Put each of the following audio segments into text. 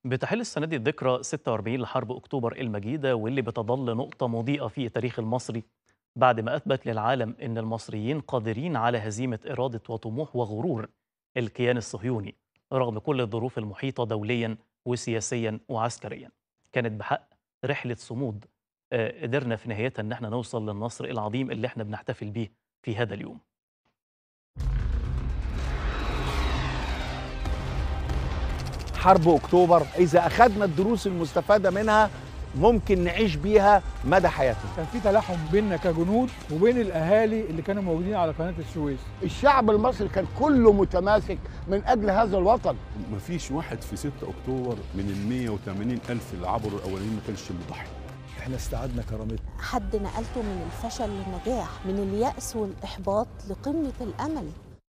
بتحل السنة دي الذكرى 46 لحرب أكتوبر المجيدة واللي بتظل نقطة مضيئة في التاريخ المصري بعد ما أثبت للعالم أن المصريين قادرين على هزيمة إرادة وطموح وغرور الكيان الصهيوني رغم كل الظروف المحيطة دوليا وسياسيا وعسكريا كانت بحق رحلة صمود آه، قدرنا في نهايتها أن احنا نوصل للنصر العظيم اللي احنا بنحتفل بيه في هذا اليوم حرب اكتوبر اذا اخذنا الدروس المستفاده منها ممكن نعيش بيها مدى حياتنا كان في تلاحم بيننا كجنود وبين الاهالي اللي كانوا موجودين على قناه السويس الشعب المصري كان كله متماسك من اجل هذا الوطن مفيش واحد في 6 اكتوبر من ال 180 الف اللي عبروا الاولانيين ما كانش مضحي احنا استعدنا كرامتنا حد نقلته من الفشل للنجاح من اليأس والإحباط لقمة الأمل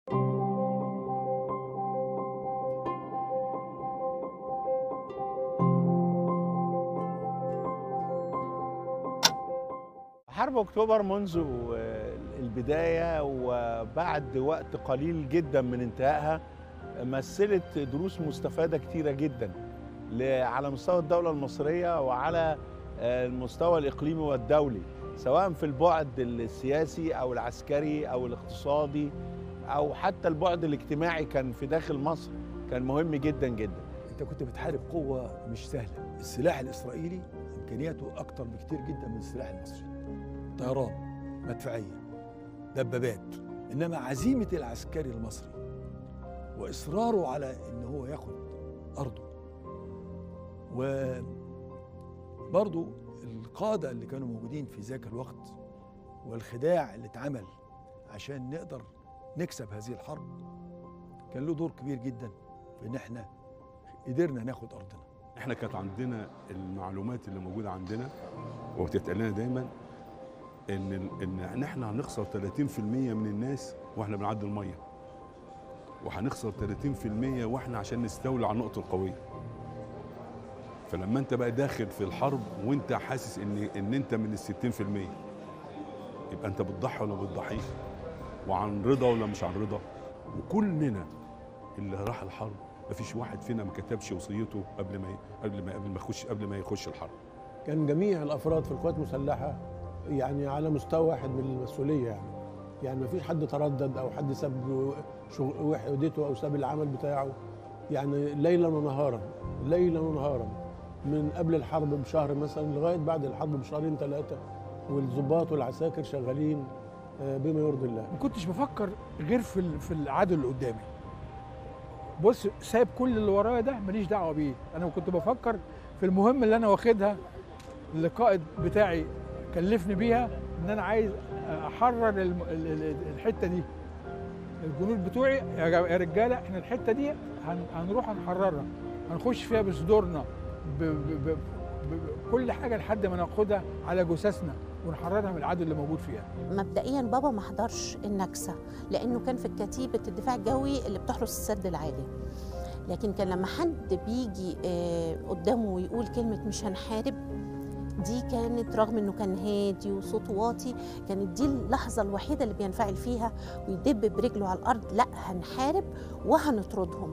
حرب اكتوبر منذ البدايه وبعد وقت قليل جدا من انتهائها مثلت دروس مستفاده كتيره جدا ل- على مستوى الدوله المصريه وعلى المستوى الاقليمي والدولي سواء في البعد السياسي او العسكري او الاقتصادي او حتى البعد الاجتماعي كان في داخل مصر كان مهم جدا جدا انت كنت بتحارب قوه مش سهله السلاح الاسرائيلي امكانياته اكتر بكتير جدا من السلاح المصري طيران مدفعيه دبابات انما عزيمه العسكري المصري واصراره على ان هو ياخد ارضه وبرضو القاده اللي كانوا موجودين في ذاك الوقت والخداع اللي اتعمل عشان نقدر نكسب هذه الحرب كان له دور كبير جدا في ان احنا قدرنا ناخد ارضنا احنا كانت عندنا المعلومات اللي موجوده عندنا وبتتقال لنا دايما ان ال- ان إن احنا هنخسر 30% من الناس واحنا بنعدي الميه وهنخسر 30% واحنا عشان نستولي على النقطه القويه فلما انت بقى داخل في الحرب وانت حاسس ان ان انت من ال 60% يبقى انت بتضحي ولا ما بتضحيش وعن رضا ولا مش عن رضا وكلنا اللي راح الحرب مفيش واحد فينا ما كتبش وصيته قبل ما ي- قبل ما قبل ما يخش قبل ما يخش الحرب كان جميع الافراد في القوات المسلحه يعني على مستوى واحد من المسؤوليه يعني يعني ما فيش حد تردد او حد ساب شغل وحدته او ساب العمل بتاعه يعني ليلا ونهارا ليلا ونهارا من قبل الحرب بشهر مثلا لغايه بعد الحرب بشهرين ثلاثه والضباط والعساكر شغالين آه، بما يرضي الله ما كنتش بفكر غير في ال- في العدو اللي قدامي بص سايب كل اللي ورايا ده ماليش دعوه بيه انا كنت بفكر في المهمه اللي انا واخدها اللي القائد بتاعي كلفني بيها ان انا عايز احرر الم- ال- ال- الحته دي الجنود بتوعي يا جا- يا رجاله احنا الحته دي هن- هنروح نحررها هنخش فيها بصدورنا ب- ب- ب- ب- بكل حاجه لحد ما ناخدها على جثثنا ونحررها من العدو اللي موجود فيها مبدئيا بابا ما حضرش النكسة لأنه كان في كتيبة الدفاع الجوي اللي بتحرس السد العالي لكن كان لما حد بيجي آه، قدامه ويقول كلمة مش هنحارب دي كانت رغم انه كان هادي وصوته واطي كانت دي اللحظة الوحيدة اللي بينفعل فيها ويدب برجله على الأرض لا هنحارب وهنطردهم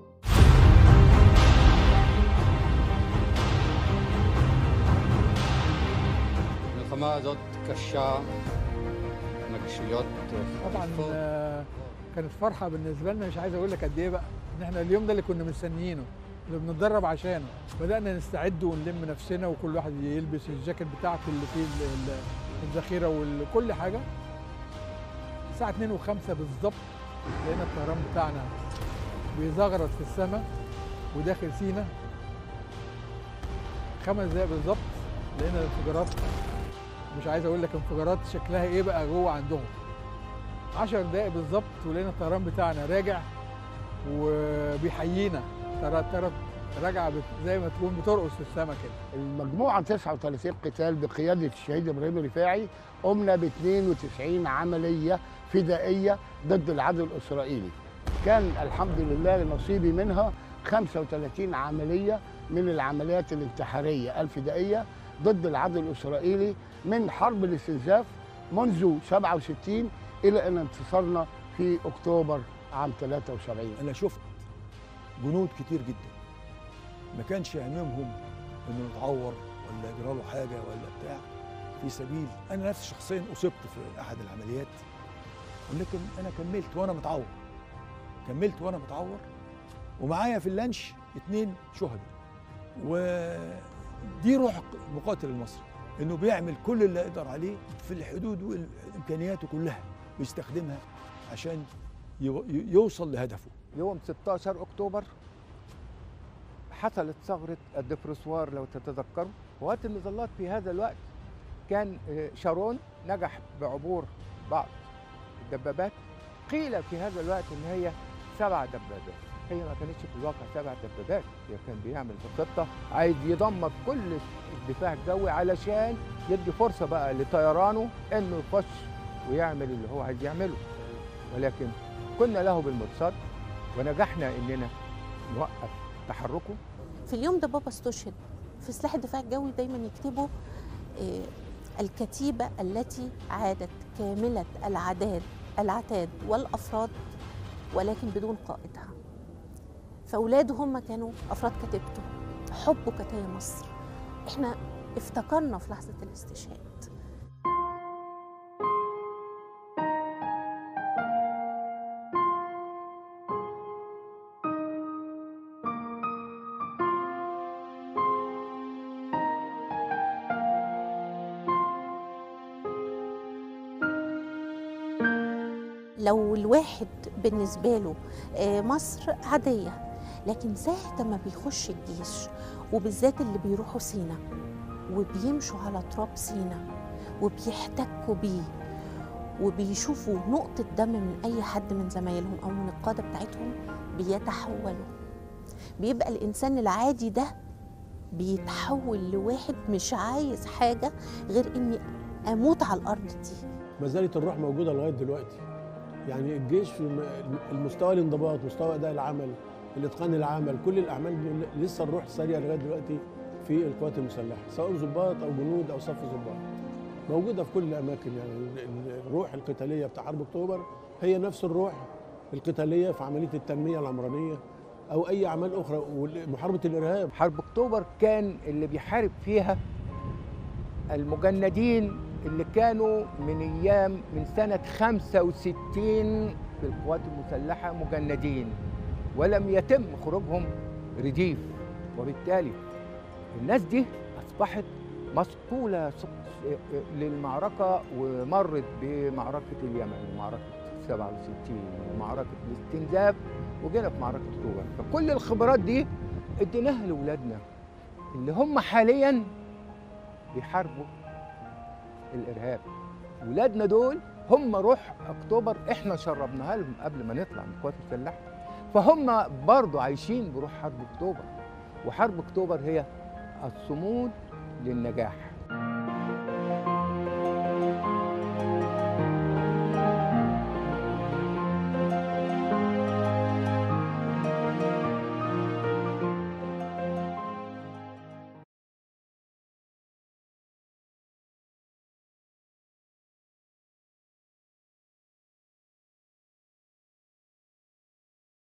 המלחמה הזאת קשה, מרגישויות طبعا חריפות. آه، كانت فرحه بالنسبه لنا مش عايز اقول لك قد ايه بقى ان احنا اليوم ده اللي كنا مستنيينه اللي بنتدرب عشانه بدانا نستعد ونلم نفسنا وكل واحد يلبس الجاكيت بتاعته اللي فيه ال- ال- الذخيره وكل حاجه الساعه 2 و5 بالظبط لقينا الطيران بتاعنا بيزغرط في السماء وداخل سينا خمس دقايق بالظبط لقينا الانفجارات مش عايز اقول لك انفجارات شكلها ايه بقى جوه عندهم 10 دقايق بالظبط ولقينا الطيران بتاعنا راجع وبيحيينا ترى ترى راجعه بت- زي ما تكون بترقص في السماء كده المجموعه 39 قتال بقياده الشهيد ابراهيم الرفاعي قمنا ب 92 عمليه فدائيه ضد العدو الاسرائيلي كان الحمد لله نصيبي منها 35 عمليه من العمليات الانتحاريه الفدائيه ضد العدو الاسرائيلي من حرب الاستنزاف منذ 67 الى ان انتصرنا في اكتوبر عام 73 انا شفت جنود كتير جدا ما كانش يهمهم انه يتعور ولا يجرى له حاجه ولا بتاع في سبيل انا نفسي شخصيا اصبت في احد العمليات ولكن انا كملت وانا متعور كملت وانا متعور ومعايا في اللانش اتنين شهداء ودي روح المقاتل المصري انه بيعمل كل اللي يقدر عليه في الحدود وامكانياته كلها بيستخدمها عشان يو- يوصل لهدفه يوم 16 اكتوبر حصلت ثغره الدفرسوار لو تتذكروا قوات المظلات في هذا الوقت كان آه، شارون نجح بعبور بعض الدبابات قيل في هذا الوقت ان هي سبع دبابات هي ما كانتش في الواقع سبع دبابات هي كان بيعمل في خطه عايز يدمر كل الدفاع الجوي علشان يدي فرصه بقى لطيرانه انه يخش ويعمل اللي هو عايز يعمله ولكن كنا له بالمرصاد ونجحنا اننا نوقف تحركه في اليوم ده بابا استشهد في سلاح الدفاع الجوي دايما يكتبوا آه، الكتيبة التي عادت كاملة العداد العتاد والأفراد ولكن بدون قائدها فأولاده هم كانوا أفراد كتيبته حبه كتايا مصر احنا افتكرنا في لحظة الاستشهاد لو الواحد بالنسبة له آه، مصر عادية لكن ساعة ما بيخش الجيش وبالذات اللي بيروحوا سينا وبيمشوا على تراب سينا وبيحتكوا بيه وبيشوفوا نقطة دم من أي حد من زمايلهم أو من القادة بتاعتهم بيتحولوا بيبقى الإنسان العادي ده بيتحول لواحد مش عايز حاجة غير إني أموت على الأرض دي ما زالت الروح موجوده لغايه دلوقتي يعني الجيش في الم- المستوى الانضباط مستوى اداء العمل الاتقان العمل كل الاعمال دي لسه الروح ساريه لغايه دلوقتي في القوات المسلحه سواء ضباط او جنود او صف ضباط موجوده في كل الاماكن يعني ال- ال- الروح القتاليه بتاع حرب اكتوبر هي نفس الروح القتاليه في عمليه التنميه العمرانيه او اي اعمال اخرى ومحاربه الارهاب حرب اكتوبر كان اللي بيحارب فيها المجندين اللي كانوا من ايام من سنه 65 في القوات المسلحه مجندين ولم يتم خروجهم رديف وبالتالي الناس دي اصبحت مسطوله سق- للمعركه ومرت بمعركه اليمن ومعركه 67 ومعركه الاستنزاف وجينا في معركه اكتوبر فكل الخبرات دي اديناها لاولادنا اللي هم حاليا بيحاربوا الارهاب ولادنا دول هم روح اكتوبر احنا شربناها لهم قبل ما نطلع من القوات المسلحه فهم برضو عايشين بروح حرب اكتوبر وحرب اكتوبر هي الصمود للنجاح